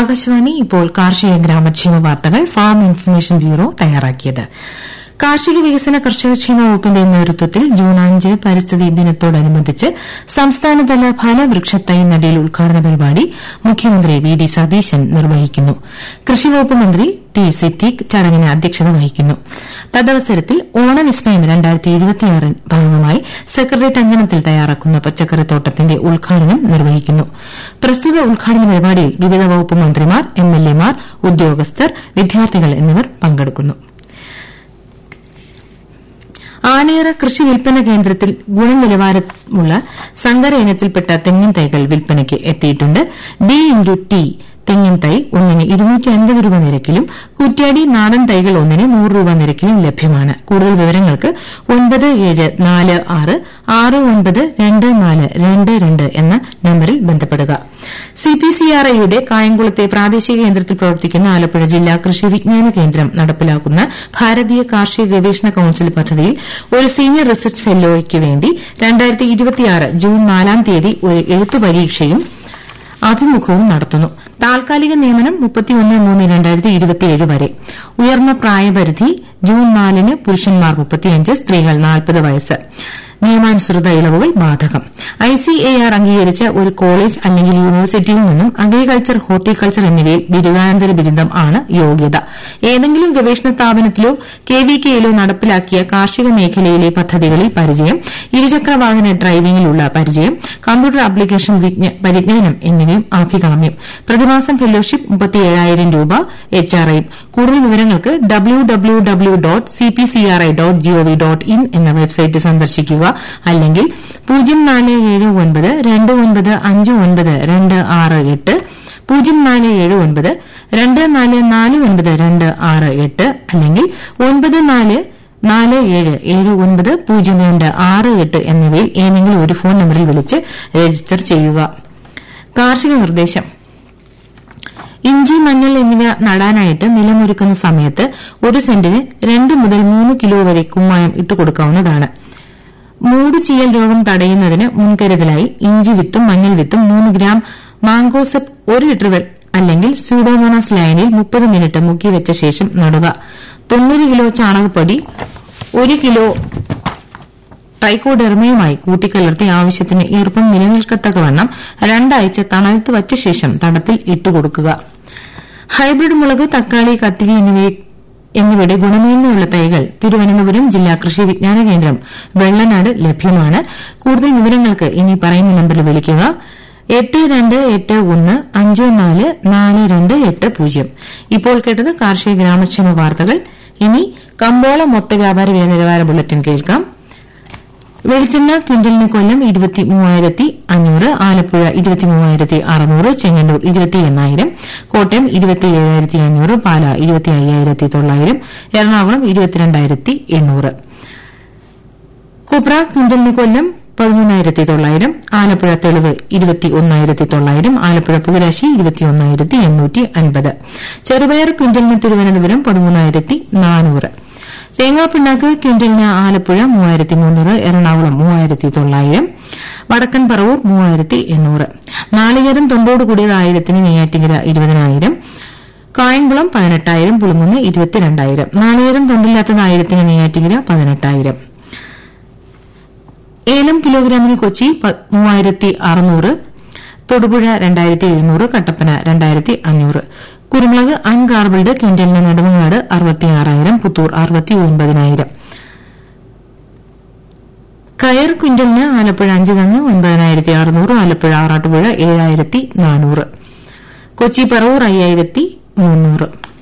ആകാശവാണി ഇപ്പോൾ കാർഷിക ഗ്രാമക്ഷേമ വാർത്തകൾ ഫാം ഇൻഫർമേഷൻ ബ്യൂറോ തയ്യാറാക്കിയത് കാർഷിക വികസന കർഷകക്ഷേമ വകുപ്പിന്റെ നേതൃത്വത്തിൽ ജൂൺ അഞ്ച് പരിസ്ഥിതി ദിനത്തോടനുബന്ധിച്ച് സംസ്ഥാനതല ഫലവൃക്ഷത്തൈ നടീൽ ഉദ്ഘാടന പരിപാടി മുഖ്യമന്ത്രി വി ഡി സതീശൻ നിർവഹിക്കുന്നു കൃഷിവകുപ്പ് മന്ത്രി ടി സിദ്ദീഖ് ചടങ്ങിന് അധ്യക്ഷത വഹിക്കുന്നു തദവസരത്തിൽ ഓണവിസ്മയം ഭാഗമായി സെക്രട്ടേറിയറ്റ് അങ്കണത്തിൽ തയ്യാറാക്കുന്ന പച്ചക്കറിത്തോട്ടത്തിന്റെ ഉദ്ഘാടനം നിർവഹിക്കുന്നു പ്രസ്തുത ഉദ്ഘാടന പരിപാടിയിൽ വിവിധ വകുപ്പ് മന്ത്രിമാർ എംഎൽഎമാർ ഉദ്യോഗസ്ഥർ വിദ്യാർത്ഥികൾ എന്നിവർ പങ്കെടുക്കുന്നു ആനയറ കൃഷി വിൽപ്പന കേന്ദ്രത്തിൽ ഗുണനിലവാരമുള്ള സങ്കര ഇനത്തിൽപ്പെട്ട തെങ്ങിൻ തൈകൾ വിൽപ്പനയ്ക്ക് എത്തിയിട്ടുണ്ട് ഡി ഇൻറ്റു ടി തെങ്ങിൻ തൈ ഒന്നിന് ഇരുന്നൂറ്റി അൻപത് രൂപ നിരക്കിലും കുറ്റ്യാടി നാടൻ തൈകൾ ഒന്നിന് നൂറ് രൂപ നിരക്കിലും ലഭ്യമാണ് കൂടുതൽ വിവരങ്ങൾക്ക് ഒൻപത് ഏഴ് നാല് ആറ് ആറ് ഒൻപത് രണ്ട് നാല് രണ്ട് രണ്ട് എന്ന നമ്പറിൽ ബന്ധപ്പെടുക സിപിസിആർഐയുടെ കായംകുളത്തെ പ്രാദേശിക കേന്ദ്രത്തിൽ പ്രവർത്തിക്കുന്ന ആലപ്പുഴ ജില്ലാ കൃഷി വിജ്ഞാന കേന്ദ്രം നടപ്പിലാക്കുന്ന ഭാരതീയ കാർഷിക ഗവേഷണ കൌൺസിൽ പദ്ധതിയിൽ ഒരു സീനിയർ റിസർച്ച് ഫെല്ലോയ്ക്ക് വേണ്ടി ജൂൺ നാലാം തീയതി ഒരു എഴുത്തു പരീക്ഷയും അഭിമുഖവും നടത്തുന്നു താൽക്കാലിക നിയമനം വരെ ഉയർന്ന പ്രായപരിധി ജൂൺ നാലിന് പുരുഷന്മാർ സ്ത്രീകൾ നാൽപ്പത് വയസ്സ് നിയമാനുസൃത ഇളവുകൾ ബാധകം ഐസിഎആർ അംഗീകരിച്ച ഒരു കോളേജ് അല്ലെങ്കിൽ യൂണിവേഴ്സിറ്റിയിൽ നിന്നും അഗ്രികൾച്ചർ ഹോർട്ടിക്കൾച്ചർ എന്നിവയിൽ ബിരുദാനന്തര ബിരുദം ആണ് യോഗ്യത ഏതെങ്കിലും ഗവേഷണ സ്ഥാപനത്തിലോ കെവികെയിലോ നടപ്പിലാക്കിയ കാർഷിക മേഖലയിലെ പദ്ധതികളിൽ പരിചയം ഇരുചക്ര വാഹന ഡ്രൈവിംഗിലുള്ള പരിചയം കമ്പ്യൂട്ടർ ആപ്ലിക്കേഷൻ പരിജ്ഞാനം എന്നിവയും അഭികാമ്യം പ്രതിമാസം ഫെലോഷിപ്പ് മുപ്പത്തിയേഴായിരം രൂപ എച്ച്ആർഐ കൂടുതൽ വിവരങ്ങൾക്ക് W W W dot CPCRI dot GOV dot in എന്ന വെബ്സൈറ്റ് സന്ദർശിക്കുക അല്ലെങ്കിൽ പൂജ്യം നാല് ഏഴ് ഒൻപത് രണ്ട് ഒൻപത് അഞ്ച് ഒൻപത് രണ്ട് ആറ് എട്ട് പൂജ്യം നാല് ഏഴ് ഒൻപത് രണ്ട് നാല് നാല് ഒൻപത് രണ്ട് ആറ് എട്ട് അല്ലെങ്കിൽ ഒൻപത് നാല് നാല് ഏഴ് ഏഴ് ഒൻപത് പൂജ്യം രണ്ട് ആറ് എട്ട് എന്നിവയിൽ ഏതെങ്കിലും ഒരു ഫോൺ നമ്പറിൽ വിളിച്ച് രജിസ്റ്റർ ചെയ്യുക കാർഷിക നിർദ്ദേശം ഇഞ്ചി മഞ്ഞൾ എന്നിവ നടാനായിട്ട് നിലമൊരുക്കുന്ന സമയത്ത് ഒരു സെന്റിന് രണ്ട് മുതൽ മൂന്ന് കിലോ വരെ കുമ്മായം ഇട്ടുകൊടുക്കാവുന്നതാണ് മൂട് ചീയൽ രോഗം തടയുന്നതിന് മുൻകരുതലായി ഇഞ്ചി വിത്തും മഞ്ഞൾ വിത്തും മൂന്ന് ഗ്രാം മാങ്കോസെപ്പ് ഒരു ലിറ്റർ അല്ലെങ്കിൽ സ്യൂഡോമോണാസ് ലൈനിൽ മുപ്പത് മിനിറ്റ് മുക്കിവെച്ച ശേഷം നടുക തൊണ്ണൂറ് കിലോ ചാണകപ്പൊടി ഒരു കിലോ ട്രൈക്കോഡെർമയുമായി കൂട്ടിക്കലർത്തി ആവശ്യത്തിന് ഈർപ്പം നിലനിൽക്കത്തക്കവണ്ണം രണ്ടാഴ്ച തണലത്ത് വച്ച ശേഷം തടത്തിൽ ഇട്ടുകൊടുക്കുക ഹൈബ്രിഡ് മുളക് തക്കാളി കത്തിരി എന്നിവയുടെ ഗുണമേന്മയുള്ള തൈകൾ തിരുവനന്തപുരം ജില്ലാ കൃഷി വിജ്ഞാന കേന്ദ്രം വെള്ളനാട് ലഭ്യമാണ് കൂടുതൽ വിവരങ്ങൾക്ക് ഇനി പറയുന്ന നമ്പറിൽ വിളിക്കുക എട്ട് രണ്ട് എട്ട് ഒന്ന് അഞ്ച് നാല് നാല് രണ്ട് എട്ട് പൂജ്യം ഇപ്പോൾ കേട്ടത് കാർഷിക ഗ്രാമക്ഷേമ വാർത്തകൾ ഇനി കമ്പോള മൊത്ത വ്യാപാര വില നിലവാര ബുള്ളറ്റിൻ കേൾക്കാം വെളിച്ചെണ്ണ ക്വിന്റലിന് കൊല്ലം ഇരുപത്തി മൂവായിരത്തി അഞ്ഞൂറ് ആലപ്പുഴ ഇരുപത്തി മൂവായിരത്തി അറുന്നൂറ് ചെങ്ങന്നൂർ ഇരുപത്തി എണ്ണായിരം കോട്ടയം ഇരുപത്തി ഏഴായിരത്തി അഞ്ഞൂറ് പാല ഇരുപത്തി അയ്യായിരത്തി തൊള്ളായിരം എറണാകുളം ഇരുപത്തിരണ്ടായിരത്തി എണ്ണൂറ് കുപ്ര ക്വിന്റലിന് കൊല്ലം പതിമൂന്നായിരത്തി തൊള്ളായിരം ആലപ്പുഴ തെളിവ് ഇരുപത്തി ഒന്നായിരത്തി തൊള്ളായിരം ആലപ്പുഴ പുകരാശി ഇരുപത്തി ഒന്നായിരത്തി എണ്ണൂറ്റി അൻപത് ചെറുപയർ ക്വിന്റലിന് തിരുവനന്തപുരം പതിമൂന്നായിരത്തി നാനൂറ് തേങ്ങാപ്പിണ്ണാക്ക് ക്വിന്റലിന് ആലപ്പുഴ മൂവായിരത്തി മുന്നൂറ് എറണാകുളം മൂവായിരത്തി തൊള്ളായിരം വടക്കൻ പറവൂർ മൂവായിരത്തി എണ്ണൂറ് നാളികേരം തൊണ്ടോട് കൂടിയത് ആയിരത്തിന് നെയ്യാറ്റിങ്കര ഇരുപതിനായിരം കായംകുളം പതിനെട്ടായിരം പുളുങ്ങുന്ന് ഇരുപത്തിരണ്ടായിരം നാളികേരം തൊണ്ടില്ലാത്തത് ആയിരത്തിന് നെയ്യാറ്റിങ്കര പതിനെട്ടായിരം ഏലം കിലോഗ്രാമിന് കൊച്ചി മൂവായിരത്തി അറുന്നൂറ് തൊടുപുഴ രണ്ടായിരത്തി എഴുന്നൂറ് കട്ടപ്പന രണ്ടായിരത്തി അഞ്ഞൂറ് കുരുമുളക് അൺഗാർബിൾഡ് ക്വിന്റലിന് നെടുമങ്ങാട് അറുപത്തിയാറായിരം പുത്തൂർ അറുപത്തി ഒൻപതിനായിരം കയർ ക്വിന്റലിന് ആലപ്പുഴ അഞ്ച് തങ്ങ് ഒൻപതിനായിരത്തി അറുന്നൂറ് ആലപ്പുഴ ആറാട്ടുപുഴ ഏഴായിരത്തി നാനൂറ് കൊച്ചി പറവൂർ അയ്യായിരത്തി മുന്നൂറ്